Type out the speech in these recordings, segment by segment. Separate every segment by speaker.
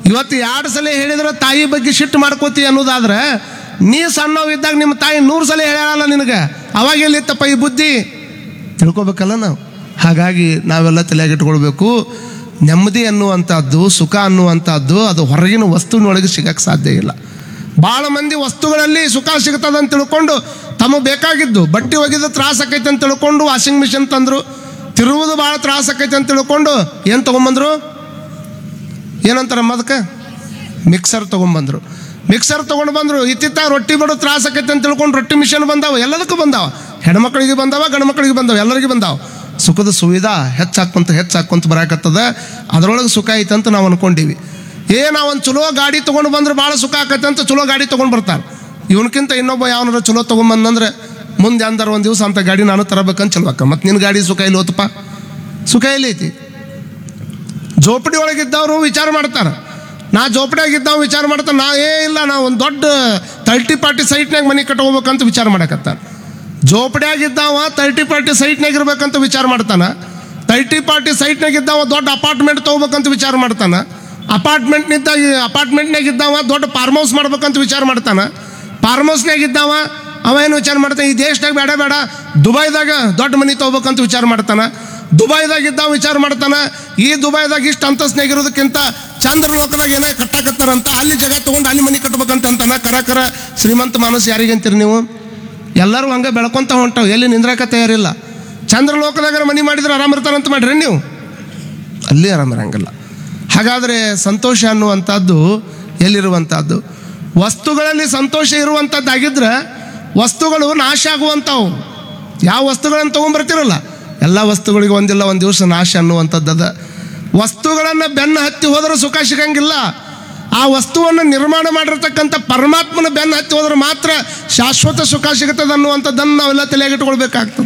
Speaker 1: ಇವತ್ತು ಎರಡು ಸಲ ಹೇಳಿದ್ರೆ ತಾಯಿ ಬಗ್ಗೆ ಸಿಟ್ಟು ಮಾಡ್ಕೋತಿ ಅನ್ನೋದಾದ್ರೆ ನೀ ಸಣ್ಣವ್ ಇದ್ದಾಗ ನಿಮ್ಮ ತಾಯಿ ನೂರು ಸಲ ಹೇಳಲ್ಲ ನಿನಗೆ ಅವಾಗ ಎಲ್ಲಿತ್ತಪ್ಪ ಈ ಬುದ್ಧಿ ತಿಳ್ಕೊಬೇಕಲ್ಲ ನಾವು ಹಾಗಾಗಿ ನಾವೆಲ್ಲ ತಲೆಯಾಗಿಟ್ಕೊಳ್ಬೇಕು ನೆಮ್ಮದಿ ಅನ್ನುವಂಥದ್ದು ಸುಖ ಅನ್ನುವಂಥದ್ದು ಅದು ಹೊರಗಿನ ವಸ್ತುವಿನೊಳಗೆ ಸಿಗಕ್ಕೆ ಸಾಧ್ಯ ಇಲ್ಲ ಭಾಳ ಮಂದಿ ವಸ್ತುಗಳಲ್ಲಿ ಸುಖ ಸಿಗ್ತದೆ ಅಂತ ತಿಳ್ಕೊಂಡು ತಮಗೆ ಬೇಕಾಗಿದ್ದು ಬಟ್ಟೆ ಒಗೆದು ತ್ರಾಸ ಆಕೈತೆ ಅಂತ ತಿಳ್ಕೊಂಡು ವಾಷಿಂಗ್ ಮಿಷಿನ್ ತಂದರು ತಿರುವುದು ಭಾಳ ತ್ರಾಸ ಆಕೈತೆ ಅಂತ ತಿಳ್ಕೊಂಡು ಏನು ತೊಗೊಂಬಂದ್ರು ಏನಂತಾರ ಅದಕ್ಕೆ ಮಿಕ್ಸರ್ ತೊಗೊಂಬಂದ್ರು ಮಿಕ್ಸರ್ ತೊಗೊಂಡು ಬಂದರು ಇತ್ತಿತ್ತ ರೊಟ್ಟಿ ಬಡೋ ತ್ರಾಸ ಆಕೈತೆ ಅಂತ ತಿಳ್ಕೊಂಡು ರೊಟ್ಟಿ ಮಿಷನ್ ಬಂದಾವ ಎಲ್ಲದಕ್ಕೂ ಬಂದಾವ ಹೆಣ್ಮಕ್ಳಿಗೆ ಬಂದಾವ ಗಂಡು ಮಕ್ಕಳಿಗೆ ಬಂದಾವ ಎಲ್ಲರಿಗೂ ಬಂದಾವ ಸುಖದ ಸುವಿಧಾ ಹೆಚ್ಚಾಕೊಂತ ಹೆಚ್ಚಾಕೊಂತ ಬರಾಕತ್ತದ ಅದರೊಳಗೆ ಸುಖ ಐತೆ ಅಂತ ನಾವು ಅನ್ಕೊಂಡೀವಿ ಏ ನಾವು ಒಂದು ಚಲೋ ಗಾಡಿ ತೊಗೊಂಡು ಬಂದ್ರೆ ಭಾಳ ಸುಖ ಆಕತ್ತೆ ಅಂತ ಚಲೋ ಗಾಡಿ ತೊಗೊಂಡು ಬರ್ತಾರೆ ಇವನಕ್ಕಿಂತ ಇನ್ನೊಬ್ಬ ಯಾವನಾರ ಚಲೋ ತೊಗೊಂಬಂದಂದ್ರೆ ಮುಂದೆ ಅಂದಾರ ಒಂದು ದಿವಸ ಅಂತ ಗಾಡಿ ನಾನು ತರಬೇಕಂತ ಚಲೋಕ ಮತ್ತು ನಿನ್ನ ಗಾಡಿ ಸುಖ ಇಲ್ಲಿ ಹೋತಪ್ಪ ಸುಖ ಎಲ್ಲಿ ಐತಿ ಜೋಪಡಿ ಒಳಗಿದ್ದವರು ವಿಚಾರ ಮಾಡ್ತಾರೆ ನಾ ಜೋಪಡಿಯಾಗಿದ್ದವ್ ವಿಚಾರ ಮಾಡ್ತಾನೆ ನಾ ಏ ಇಲ್ಲ ನಾ ಒಂದು ದೊಡ್ಡ ತರ್ಟಿ ಪಾರ್ಟಿ ಸೈಟ್ನಾಗ ಮನೆ ಕಟ್ಕೋಬೇಕಂತ ವಿಚಾರ ಮಾಡಕತ್ತಾನ ಜೋಪಡಿಯಾಗಿದ್ದಾವ ತರ್ಟಿ ಪಾರ್ಟಿ ಸೈಟ್ನಾಗ ಇರ್ಬೇಕಂತ ವಿಚಾರ ಮಾಡ್ತಾನ ತರ್ಟಿ ಪಾರ್ಟಿ ಸೈಟ್ನಾಗ ಇದ್ದಾವ ದೊಡ್ಡ ಅಪಾರ್ಟ್ಮೆಂಟ್ ತೊಗೋಬೇಕಂತ ವಿಚಾರ ಮಾಡ್ತಾನ ಅಪಾರ್ಟ್ಮೆಂಟ್ನಿದ್ದ ಅಪಾರ್ಟ್ಮೆಂಟ್ನಾಗ ಇದ್ದಾವ ದೊಡ್ಡ ಫಾರ್ಮ್ ಹೌಸ್ ಮಾಡ್ಬೇಕಂತ ವಿಚಾರ ಮಾಡ್ತಾನ ಫಾರ್ಮ್ ಹೌಸ್ನಾಗ ಇದ್ದಾವ ಅವ ಏನು ವಿಚಾರ ಮಾಡ್ತಾನೆ ಈ ದೇಶದಾಗ ಬೇಡ ಬೇಡ ದುಬೈದಾಗ ದೊಡ್ಡ ಮನೆ ತೊಗೋಬೇಕಂತ ವಿಚಾರ ಮಾಡ್ತಾನ ದುಬೈದಾಗ ಇದ್ದಾವ ವಿಚಾರ ಮಾಡ್ತಾನ ಈ ದುಬೈದಾಗ ಇಷ್ಟು ಅಂತಸ್ನಾಗ ಇರೋದಕ್ಕಿಂತ ಚಂದ್ರ ಲೋಕದಾಗ ಏನೋ ಕಟ್ಟಾಕತ್ತಾರಂತ ಅಲ್ಲಿ ಜಾಗ ತೊಗೊಂಡು ಅಲ್ಲಿ ಮನೆ ಕಟ್ಬೇಕಂತ ಅಂತಾನ ಕರಕರ ಶ್ರೀಮಂತ ಮಾನಸ ಯಾರಿಗಂತೀರಿ ನೀವು ಎಲ್ಲರೂ ಹಂಗೆ ಬೆಳ್ಕೊಂತ ಹೊಂಟಾವ್ ಎಲ್ಲಿ ನಿಂದ್ರಾಕ ತಯಾರಿಲ್ಲ ಚಂದ್ರ ಲೋಕದಾಗ ಮನೆ ಮಾಡಿದ್ರೆ ಆರಾಮ ಇರ್ತಾರಂತ ಮಾಡ್ರಿ ನೀವು ಅಲ್ಲಿ ಆರಾಮಿರಂಗಿಲ್ಲ ಹಾಗಾದರೆ ಸಂತೋಷ ಅನ್ನುವಂಥದ್ದು ಎಲ್ಲಿರುವಂಥದ್ದು ವಸ್ತುಗಳಲ್ಲಿ ಸಂತೋಷ ಇರುವಂಥದ್ದಾಗಿದ್ರೆ ವಸ್ತುಗಳು ನಾಶ ಆಗುವಂಥವು ಯಾವ ವಸ್ತುಗಳನ್ನು ತೊಗೊಂಬರ್ತಿರಲ್ಲ ಎಲ್ಲ ವಸ್ತುಗಳಿಗೆ ಒಂದಿಲ್ಲ ಒಂದು ದಿವಸ ನಾಶ ಅನ್ನುವಂಥದ್ದು ಅದ ವಸ್ತುಗಳನ್ನು ಬೆನ್ನು ಹತ್ತಿ ಹೋದ್ರೆ ಸುಖ ಸಿಗಂಗಿಲ್ಲ ಆ ವಸ್ತುವನ್ನು ನಿರ್ಮಾಣ ಮಾಡಿರ್ತಕ್ಕಂಥ ಪರಮಾತ್ಮನ ಬೆನ್ನು ಹತ್ತಿ ಹೋದ್ರೆ ಮಾತ್ರ ಶಾಶ್ವತ ಸುಖ ಸಿಗುತ್ತದೆ ಅನ್ನುವಂಥದ್ದನ್ನು ನಾವೆಲ್ಲ ತಲೆಯಾಗಿಟ್ಕೊಳ್ಬೇಕಾಗ್ತದೆ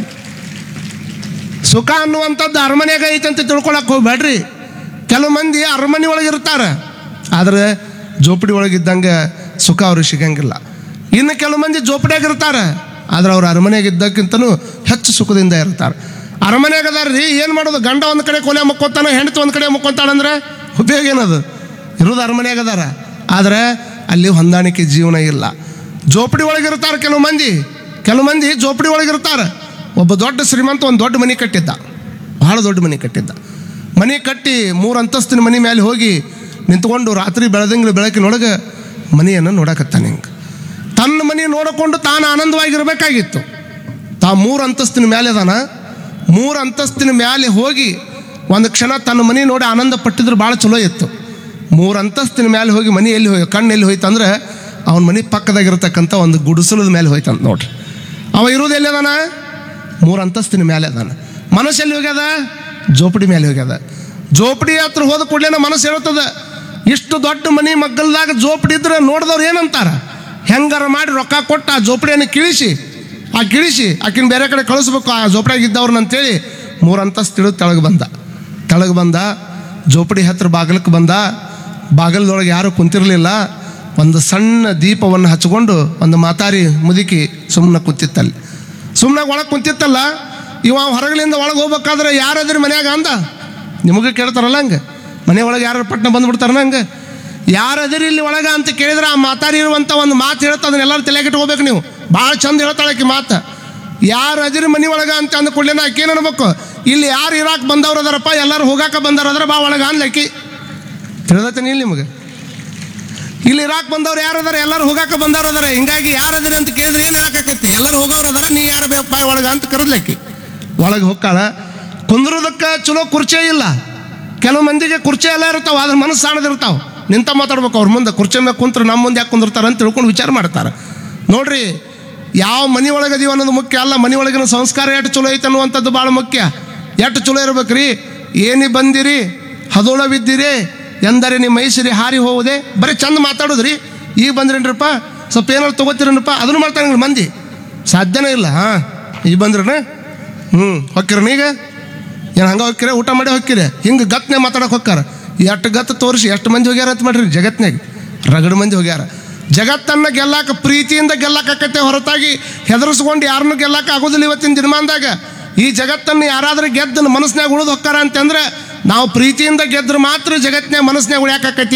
Speaker 1: ಸುಖ ಅನ್ನುವಂಥದ್ದು ಅರಮನೆಯಾಗ ಐತೆ ಅಂತ ತಿಳ್ಕೊಳಕ್ಕೆ ಹೋಗ್ಬೇಡ್ರಿ ಕೆಲವು ಮಂದಿ ಅರಮನೆ ಒಳಗೆ ಇರ್ತಾರೆ ಆದರೆ ಜೋಪಡಿ ಒಳಗಿದ್ದಂಗೆ ಸುಖ ಅವ್ರಿಗೆ ಸಿಗಂಗಿಲ್ಲ ಇನ್ನು ಕೆಲವು ಮಂದಿ ಜೋಪಡಿಯಾಗ ಇರ್ತಾರೆ ಆದ್ರೆ ಅವ್ರು ಅರಮನೆಯಾಗ ಇದ್ದಕ್ಕಿಂತನೂ ಹೆಚ್ಚು ಸುಖದಿಂದ ಇರ್ತಾರೆ ಅರಮನೆಯಾಗ ಅದಾರ್ರಿ ಏನು ಮಾಡೋದು ಗಂಡ ಒಂದು ಕಡೆ ಕೊಲೆ ಮುಕ್ಕೊತಾನೆ ಹೆಂಡತಿ ಒಂದು ಕಡೆ ಮುಕ್ಕೊಂತಾಳಂದ್ರೆ ಉಪಯೋಗ ಏನದು ಇರೋದು ಅರಮನೆಯಾಗ ಅದಾರ ಆದರೆ ಅಲ್ಲಿ ಹೊಂದಾಣಿಕೆ ಜೀವನ ಇಲ್ಲ ಜೋಪಡಿ ಒಳಗಿರ್ತಾರೆ ಕೆಲವು ಮಂದಿ ಕೆಲವು ಮಂದಿ ಜೋಪಡಿ ಒಳಗಿರ್ತಾರೆ ಒಬ್ಬ ದೊಡ್ಡ ಶ್ರೀಮಂತ ಒಂದು ದೊಡ್ಡ ಮನೆ ಕಟ್ಟಿದ್ದ ಬಹಳ ದೊಡ್ಡ ಮನೆ ಕಟ್ಟಿದ್ದ ಮನೆ ಕಟ್ಟಿ ಮೂರು ಅಂತಸ್ತಿನ ಮನೆ ಮೇಲೆ ಹೋಗಿ ನಿಂತ್ಕೊಂಡು ರಾತ್ರಿ ಬೆಳೆದಂಗ್ಳು ಬೆಳಕಿನೊಳಗೆ ಮನೆಯನ್ನು ನೋಡಕತ್ತಾನೆ ಹಿಂಗೆ ತನ್ನ ಮನೆ ನೋಡಿಕೊಂಡು ತಾನು ಆನಂದವಾಗಿರ್ಬೇಕಾಗಿತ್ತು ತಾ ಮೂರು ಅಂತಸ್ತಿನ ಮೇಲೆ ಅದಾನ ಮೂರು ಅಂತಸ್ತಿನ ಮೇಲೆ ಹೋಗಿ ಒಂದು ಕ್ಷಣ ತನ್ನ ಮನೆ ನೋಡಿ ಆನಂದ ಪಟ್ಟಿದ್ರೆ ಭಾಳ ಚಲೋ ಇತ್ತು ಮೂರು ಅಂತಸ್ತಿನ ಮೇಲೆ ಹೋಗಿ ಮನೆ ಎಲ್ಲಿ ಹೋಗಿ ಕಣ್ಣು ಎಲ್ಲಿ ಹೋಯ್ತು ಅಂದ್ರೆ ಅವನ ಮನೆ ಪಕ್ಕದಾಗಿರ್ತಕ್ಕಂಥ ಒಂದು ಗುಡಿಸಲದ ಮೇಲೆ ಹೋಯ್ತಂತ ನೋಡ್ರಿ ಅವ ಇರೋದು ಎಲ್ಲಿ ಅದಾನ ಮೂರು ಅಂತಸ್ತಿನ ಮೇಲೆ ಅದಾನ ಮನಸ್ಸು ಎಲ್ಲಿ ಹೋಗ್ಯದ ಜೋಪಡಿ ಮೇಲೆ ಹೋಗ್ಯದ ಜೋಪಡಿ ಹತ್ರ ಹೋದ ಕೂಡಲೇ ಮನಸ್ಸು ಹೇಳ್ತದ ಇಷ್ಟು ದೊಡ್ಡ ಮನೆ ಮಗ್ಗಲ್ದಾಗ ಜೋಪಡಿ ಇದ್ರೆ ನೋಡಿದವ್ರು ಏನಂತಾರ ಹೆಂಗಾರ ಮಾಡಿ ರೊಕ್ಕ ಕೊಟ್ಟು ಆ ಜೋಪಡಿಯನ್ನು ಕಿಳಿಸಿ ಆ ಕಿಳಿಸಿ ಆಕಿನ ಬೇರೆ ಕಡೆ ಕಳಿಸ್ಬೇಕು ಆ ಜೋಪಡಿಯಾಗ ಇದ್ದವ್ರನ್ನ ಅಂತೇಳಿ ಮೂರು ಅಂತಸ್ತು ತಿಳಿದು ತೆಳಗೆ ಬಂದ ತೆಳಗೆ ಬಂದ ಜೋಪಡಿ ಹತ್ರ ಬಾಗಿಲಕ್ಕೆ ಬಂದ ಬಾಗಿಲದೊಳಗೆ ಯಾರೂ ಕುಂತಿರಲಿಲ್ಲ ಒಂದು ಸಣ್ಣ ದೀಪವನ್ನು ಹಚ್ಕೊಂಡು ಒಂದು ಮಾತಾರಿ ಮುದುಕಿ ಸುಮ್ಮನೆ ಕೂತಿತ್ತಲ್ಲಿ ಸುಮ್ಮನೆ ಒಳಗೆ ಕುಂತಿತ್ತಲ್ಲ ಇವ ಹೊರಗಲಿಂದ ಒಳಗೆ ಹೋಗ್ಬೇಕಾದ್ರೆ ಯಾರಾದ್ರೂ ಮನ್ಯಾಗ ಅಂದ ನಿಮಗೆ ಕೇಳ್ತಾರಲ್ಲ ಹಂಗೆ ಮನೆ ಒಳಗೆ ಯಾರು ಪಟ್ನ ಬಂದ್ಬಿಡ್ತಾರಲ್ಲ ಹಂಗೆ ಯಾರದಿರಿ ಇಲ್ಲಿ ಒಳಗೆ ಅಂತ ಕೇಳಿದ್ರೆ ಆ ಮಾತಾರಿ ಇರುವಂಥ ಒಂದು ಮಾತು ಹೇಳ್ತಾ ಅದನ್ನ ಎಲ್ಲರೂ ತಲೆಗಿಟ್ಕೋಬೇಕು ನೀವು ಭಾಳ ಚಂದ ಹೇಳ್ತಾಳೆ ಆಕಿ ಮಾತು ಯಾರು ಅದಿರಿ ಮನೆ ಒಳಗೆ ಅಂತ ಅಂದ ಕೂಡಲೇ ಆಕೆ ಏನು ಅನ್ಬೇಕು ಇಲ್ಲಿ ಯಾರು ಇರಾಕ್ ಬಂದವ್ರು ಅದಾರಪ್ಪ ಎಲ್ಲರೂ ಹೋಗಾಕ ಬಂದವ್ರು ಅದ್ರ ಬಾ ಒಳಗೆ ಅನ್ಲಕ್ಕಿ ತಿಳಿದೈತೆ ಇಲ್ಲಿ ನಿಮಗೆ ಇಲ್ಲಿ ಇರಾಕ್ ಬಂದವ್ರು ಯಾರು ಅದಾರ ಎಲ್ಲರೂ ಹೋಗಾಕ ಬಂದವ್ರು ಅದಾರ ಹಿಂಗಾಗಿ ಯಾರದಿರಿ ಅಂತ ಕೇಳಿದ್ರೆ ಏನು ಹೇಳಕ್ಕಾಕೈತಿ ಎಲ್ಲರೂ ಹೋಗೋರು ಅದಾರ ನೀ ಯಾರು ಬೇಕಪ್ಪ ಒಳಗೆ ಅಂತ ಕರೆದ್ಲಕ್ಕಿ ಒಳಗೆ ಹೋಗ್ಕಾಳ ಕುಂದ್ರೋದಕ್ಕೆ ಚಲೋ ಕುರ್ಚಿ ಇಲ್ಲ ಕೆಲವು ಮಂದಿಗೆ ಕುರ್ಚಿ ಎಲ್ಲ ಇರ್ತಾವ ಅದ್ರ ಮನಸ್ಸು ಸಾಣದಿರ್ತಾವ ನಿಂತ ಮಾತಾಡ್ಬೇಕು ಅವ್ರ ಮುಂದೆ ಕುರ್ಚಿ ಮೇಲೆ ಕುಂತ್ರೆ ನಮ್ಮ ಮುಂದೆ ಯಾಕೆ ಕುಂದಿರ್ತಾರೆ ಅಂತ ತಿಳ್ಕೊಂಡು ವಿಚಾರ ಮಾಡ್ತಾರೆ ನೋಡ್ರಿ ಯಾವ ಮನೆ ಒಳಗೆ ಅದೀವಿ ಅನ್ನೋದು ಮುಖ್ಯ ಅಲ್ಲ ಮನೆ ಒಳಗಿನ ಸಂಸ್ಕಾರ ಎಷ್ಟು ಚಲೋ ಐತೆ ಅನ್ನುವಂಥದ್ದು ಭಾಳ ಮುಖ್ಯ ಎಷ್ಟು ಚಲೋ ಇರ್ಬೇಕ್ರಿ ಏನಿ ಬಂದಿರಿ ಹದೋಳವಿದ್ದೀರಿ ಎಂದರೆ ನಿಮ್ಮ ಮೈಸೂರಿ ಹಾರಿ ಹೋಗುದೆ ಬರೀ ಚಂದ ಮಾತಾಡೋದ್ರಿ ಈಗ ಬಂದ್ರೇನ್ರಪ್ಪ ಸ್ವಲ್ಪ ಏನಾರು ತೊಗೋತೀರನಪ್ಪ ಅದನ್ನು ಮಾಡ್ತಾರೆ ಮಂದಿ ಸಾಧ್ಯನೇ ಇಲ್ಲ ಹಾಂ ಈಗ ಬಂದ್ರನ ಹ್ಞೂ ಹೊಕ್ಕಿರನ ಈಗ ಏನು ಹಂಗೆ ಹೋಗ್ಕಿರ ಊಟ ಮಾಡಿ ಹೋಗ್ಕಿರ ಹಿಂಗೆ ಗತ್ನೆ ಮಾತಾಡಕ್ಕೆ ಹೋಗ್ತಾರ ಎಷ್ಟು ಗತ್ತು ತೋರಿಸಿ ಎಷ್ಟು ಮಂದಿ ಹೋಗ್ಯಾರ ಅಂತ ಮಾಡ್ರಿ ಜಗತ್ನಾಗ ರಗಡ ಮಂದಿ ಹೋಗ್ಯಾರ ಜಗತ್ತನ್ನು ಗೆಲ್ಲಾಕ ಪ್ರೀತಿಯಿಂದ ಗೆಲ್ಲಕ್ಕಾಕತ್ತೆ ಹೊರತಾಗಿ ಹೆದರ್ಸ್ಕೊಂಡು ಯಾರನ್ನೂ ಗೆಲ್ಲಕ್ಕೆ ಆಗೋದಿಲ್ಲ ಇವತ್ತಿನ ದಿನಮಾನದಾಗ ಈ ಜಗತ್ತನ್ನು ಯಾರಾದ್ರೂ ಗೆದ್ದು ಮನಸ್ಸಿನಾಗ ಉಳಿದು ಹೊಕ್ಕಾರ ಅಂತಂದ್ರೆ ನಾವು ಪ್ರೀತಿಯಿಂದ ಗೆದ್ರೆ ಮಾತ್ರ ಜಗತ್ತಿನಾಗ ಮನಸ್ಸಿನಾಗ ಉಳಿಯಾಕತಿ